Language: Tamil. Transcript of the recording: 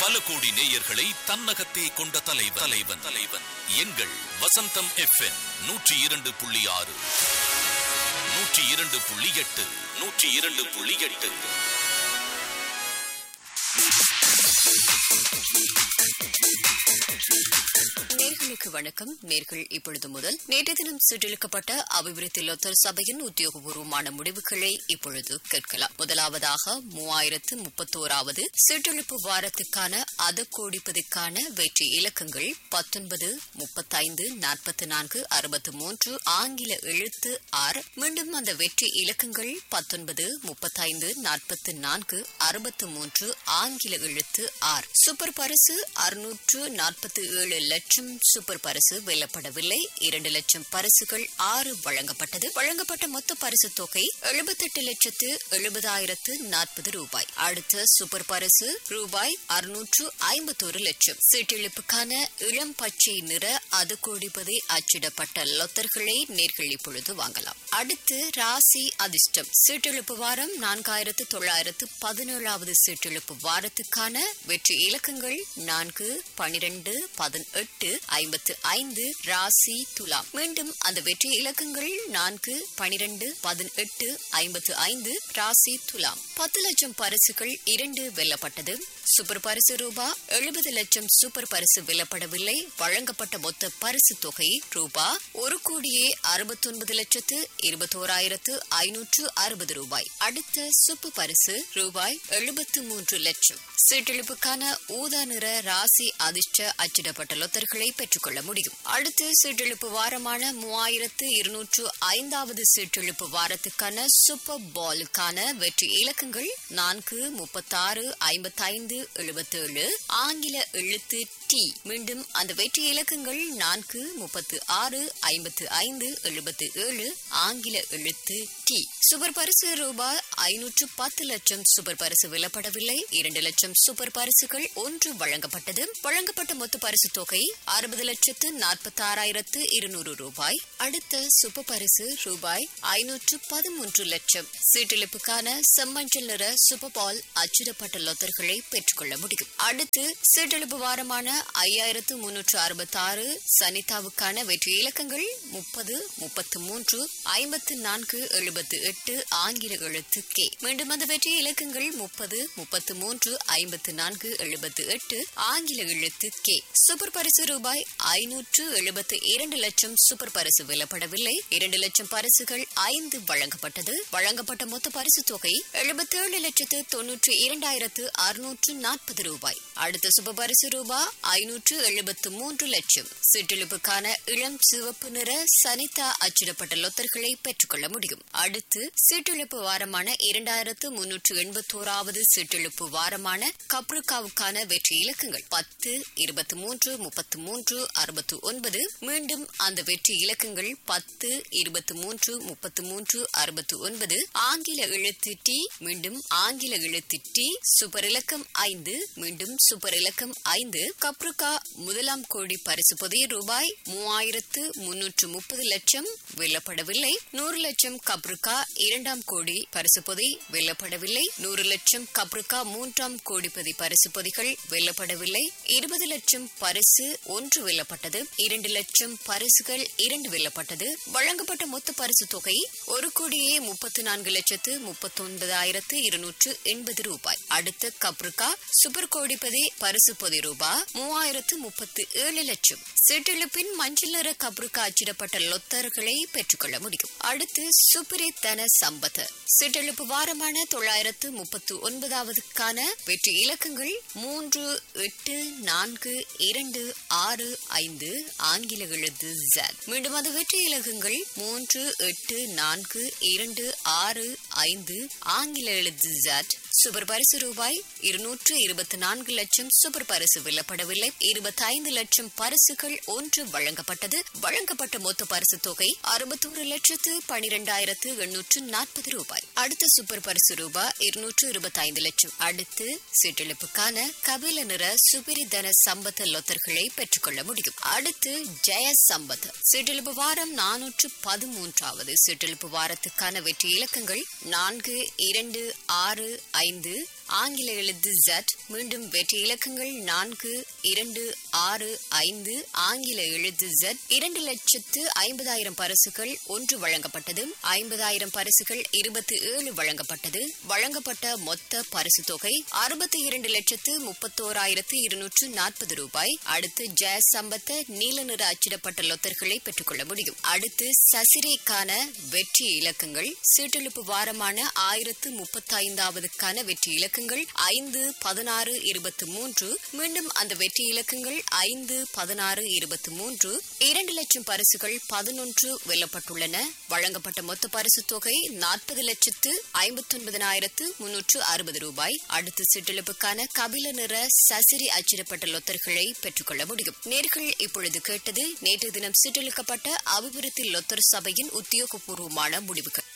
பல கோடி நேயர்களை தன்னகத்தே கொண்ட தலைவன் தலைவன் தலைவன் எங்கள் வசந்தம் எஃப்எம் நூற்றி இரண்டு புள்ளி ஆறு நூற்றி இரண்டு புள்ளி எட்டு நூற்றி இரண்டு புள்ளி எட்டு நேர்களுக்கு வணக்கம் நேர்கள் இப்பொழுது முதல் நேற்று தினம் சீட்டெழுக்கப்பட்ட அபிவிருத்தி லொத்தர் சபையின் உத்தியோகபூர்வமான முடிவுகளை இப்பொழுது கேட்கலாம் முதலாவதாக மூவாயிரத்து முப்பத்தோராவது சீட்டெழுப்பு வாரத்துக்கான அதக்கோடிப்பதற்கான வெற்றி இலக்கங்கள் பத்தொன்பது முப்பத்தைந்து நாற்பத்தி நான்கு அறுபத்தி மூன்று ஆங்கில எழுத்து ஆறு மீண்டும் அந்த வெற்றி இலக்கங்கள் பத்தொன்பது முப்பத்தைந்து நாற்பத்தி நான்கு அறுபத்தி மூன்று ஆங்கில எழுத்து ஆறு சூப்பர் பரிசு அறுநூற்று நாற்பத்தி ஏழு லட்சம் சூப்பர் பரிசு வெல்லப்படவில்லை இரண்டு லட்சம் பரிசுகள் ஆறு வழங்கப்பட்டது வழங்கப்பட்ட மொத்த பரிசு தொகை எழுபத்தெட்டு லட்சத்து எழுபதாயிரத்து நாற்பது ரூபாய் அடுத்த சூப்பர் பரிசு ரூபாய் அறுநூற்று ஐம்பத்தோரு லட்சம் சீட்டெழுப்புக்கான இளம் பச்சை நிற அது கோடிப்பதை அச்சிடப்பட்ட லொத்தர்களை நேர்கள் இப்பொழுது வாங்கலாம் அடுத்து ராசி அதிர்ஷ்டம் சீட்டெழுப்பு வாரம் நான்காயிரத்து தொள்ளாயிரத்து பதினேழாவது சீட்டெழுப்பு வாரத்துக்கான வெற்றி இலக்கங்கள் நான்கு பனிரெண்டு பதினெட்டு ஐம்பத்து ஐந்து ராசி துலாம் மீண்டும் அந்த வெற்றி இலக்கங்கள் நான்கு பனிரெண்டு பதினெட்டு ஐம்பத்து ஐந்து ராசி துலாம் பத்து லட்சம் பரிசுகள் இரண்டு வெல்லப்பட்டது சூப்பர் பரிசு ரூபா எழுபது லட்சம் சூப்பர் பரிசு வெல்லப்படவில்லை வழங்கப்பட்ட மொத்த பரிசு தொகை ரூபா ஒரு கோடியே அறுபத்தொன்பது லட்சத்து இருபத்தோராயிரத்து ஐநூற்று அறுபது ரூபாய் அடுத்த சூப்பர் பரிசு ரூபாய் எழுபத்து மூன்று லட்சம் சீட்டெழுப்புக்கான ஊதா நிற ராசி அதிர்ஷ்ட அச்சிடப்பட்ட லொத்தர்களை பெற்றுக்கொள்ள முடியும் அடுத்து சீட்டெழுப்பு வாரமான மூவாயிரத்து இருநூற்று ஐந்தாவது சீட்டெழுப்பு வாரத்துக்கான சூப்பர் பாலுக்கான வெற்றி இலக்கங்கள் நான்கு முப்பத்தாறு ஐம்பத்தைந்து எழுபத்தேழு ஆங்கில எழுத்து டி மீண்டும் அந்த வெற்றி இலக்கங்கள் நான்கு முப்பத்து ஆறு ஐம்பத்து ஐந்து எழுபத்து ஏழு ஆங்கில எழுத்து டி சூப்பர் பரிசு ரூபாய் ஐநூற்று பத்து லட்சம் சூப்பர் பரிசு விலப்படவில்லை இரண்டு லட்சம் சூப்பர் பரிசுகள் ஒன்று வழங்கப்பட்டது வழங்கப்பட்ட மொத்த பரிசு தொகை அறுபது லட்சத்து நாற்பத்தி ஆறாயிரத்து இருநூறு ரூபாய் அடுத்த சூப்பர் பரிசு ரூபாய் ஐநூற்று பதிமூன்று லட்சம் சீட்டெழுப்புக்கான செம்மஞ்சள் நிற சூப்பர் பால் அச்சிடப்பட்ட லொத்தர்களை பெற்றுக்கொள்ள முடியும் அடுத்து சீட்டெழுப்பு வாரமான ஐயாயிரத்து முன்னூற்று அறுபத்தி ஆறு சனிதாவுக்கான வெற்றி இலக்கங்கள் முப்பது முப்பத்து மூன்று ஐம்பத்து நான்கு எழுபத்து எட்டு ஆங்கில எழுத்து கே மீண்டும் அந்த வெற்றி இலக்கங்கள் முப்பது முப்பத்து மூன்று ஐம்பத்து நான்கு எழுபத்து எட்டு ஆங்கில எழுத்து கே சூப்பர் பரிசு ரூபாய் ஐநூற்று எழுபத்து இரண்டு லட்சம் சூப்பர் பரிசு வெல்லப்படவில்லை இரண்டு லட்சம் பரிசுகள் ஐந்து வழங்கப்பட்டது வழங்கப்பட்ட மொத்த பரிசு தொகை எழுபத்தேழு லட்சத்து தொன்னூற்றி இரண்டாயிரத்து அறுநூற்று நாற்பது ரூபாய் அடுத்த சுப பரிசு ரூபாய் ஐநூற்று எழுபத்து மூன்று லட்சம் சிற்றிழுப்புக்கான இளம் சிவப்பு நிற சனிதா அச்சிடப்பட்ட லொத்தர்களை பெற்றுக்கொள்ள முடியும் அடுத்து சீட்டிழப்பு வாரமான இரண்டாயிரத்து முன்னூற்று எண்பத்தோராவது சீட்டிழப்பு வாரமான கப்ருக்காவுக்கான வெற்றி இலக்கங்கள் பத்து இருபத்தி மூன்று முப்பத்து மூன்று அறுபத்து ஒன்பது மீண்டும் அந்த வெற்றி இலக்கங்கள் பத்து இருபத்தி மூன்று முப்பத்து மூன்று அறுபத்து ஒன்பது ஆங்கில எழுத்து டி மீண்டும் ஆங்கில எழுத்து டி சூப்பர் இலக்கம் ஐந்து மீண்டும் சூப்பர் இலக்கம் ஐந்து கப்ருக்கா முதலாம் கோடி பரிசு பொதி ரூபாய் மூவாயிரத்து முன்னூற்று முப்பது லட்சம் வெல்லப்படவில்லை நூறு லட்சம் கப்ருக்கா இரண்டாம் கோடி பரிசு பொதி வெல்லப்படவில்லை நூறு லட்சம் கப்ருக்கா மூன்றாம் கோடி பொதி பரிசு பொதிகள் வெல்லப்படவில்லை இருபது லட்சம் பரிசு ஒன்று வெல்லப்பட்டது இரண்டு லட்சம் பரிசுகள் இரண்டு வெல்லப்பட்டது வழங்கப்பட்ட மொத்த பரிசு தொகை ஒரு கோடியே முப்பத்தி நான்கு லட்சத்து முப்பத்தி ஒன்பதாயிரத்து இருநூற்று எண்பது ரூபாய் அடுத்த கப்ருக்கா சூப்பர் கோடிப்பதி பரிசு பொதி ரூபாய் மூவாயிரத்து முப்பத்து ஏழு லட்சம் சிற்றிழுப்பின் மஞ்சள் நிற கப்ருக்கா அச்சிடப்பட்ட லொத்தர்களை பெற்றுக்கொள்ள முடியும் அடுத்து சுப்ரி தன சம்பத் சிற்றெழுப்பு வாரமான தொள்ளாயிரத்து முப்பத்து ஒன்பதாவதுக்கான வெற்றி இலக்கங்கள் மூன்று எட்டு நான்கு இரண்டு ஆறு ஐந்து ஆங்கில எழுத்து Z. மீண்டும் அது வெற்றி இலக்கங்கள் மூன்று எட்டு நான்கு இரண்டு ஆறு ஐந்து ஆங்கில எழுத்து Z. சூப்பர் பரிசு ரூபாய் இருநூற்று இருபத்தி நான்கு லட்சம் சூப்பர் பரிசு வெல்லப்படவில்லை இருபத்தைந்து லட்சம் பரிசுகள் ஒன்று வழங்கப்பட்டது வழங்கப்பட்ட மொத்த பரிசு தொகை அறுபத்தோரு லட்சத்து பனிரெண்டாயிரத்து எண்ணூற்று நாற்பது ரூபாய் அடுத்த சூப்பர் பரிசு ரூபாய் இருநூற்று இருபத்தைந்து லட்சம் அடுத்து சீட்டெழுப்புக்கான கபில நிற சுபிரிதன சம்பத்த லொத்தர்களை பெற்றுக்கொள்ள முடியும் அடுத்து ஜெய சம்பத் சீட்டெழுப்பு வாரம் நானூற்று பதிமூன்றாவது சீட்டெழுப்பு வாரத்துக்கான வெற்றி இலக்கங்கள் நான்கு இரண்டு ஆறு ஐந்து ஆங்கில எழுத்து Z மீண்டும் வெற்றி இலக்கங்கள் நான்கு இரண்டு ஆறு ஐந்து ஆங்கில எழுத்து Z இரண்டு லட்சத்து ஐம்பதாயிரம் பரிசுகள் ஒன்று வழங்கப்பட்டது ஐம்பதாயிரம் பரிசுகள் இருபத்தி ஏழு வழங்கப்பட்டது வழங்கப்பட்ட மொத்த பரிசு தொகை அறுபத்தி இரண்டு லட்சத்து முப்பத்தோராயிரத்து இருநூற்று நாற்பது ரூபாய் அடுத்து ஜெயஸ் சம்பத்த நீல நிற அச்சிடப்பட்ட லொத்தர்களை பெற்றுக்கொள்ள முடியும் அடுத்து சசிரேக்கான வெற்றி இலக்கங்கள் சீட்டெழுப்பு வாரமான ஆயிரத்து முப்பத்தைந்தாவதுக்கான வெற்றி இலக்கங்கள் ஐந்து பதினாறு இருபத்தி மூன்று மீண்டும் அந்த வெற்றி இலக்கங்கள் ஐந்து பதினாறு இருபத்தி மூன்று இரண்டு லட்சம் பரிசுகள் பதினொன்று வெல்லப்பட்டுள்ளன வழங்கப்பட்ட மொத்த பரிசு தொகை நாற்பது லட்சத்து ஐம்பத்தி ஒன்பதனாயிரத்து முன்னூற்று அறுபது ரூபாய் அடுத்து சிற்றிழப்புக்கான கபில நிற சசிரி அச்சிடப்பட்ட லொத்தர்களை பெற்றுக்கொள்ள முடியும் நேர்கள் இப்பொழுது கேட்டது நேற்று தினம் சிற்றிழுக்கப்பட்ட அபிவிருத்தி லொத்தர் சபையின் உத்தியோகபூர்வமான முடிவுகள்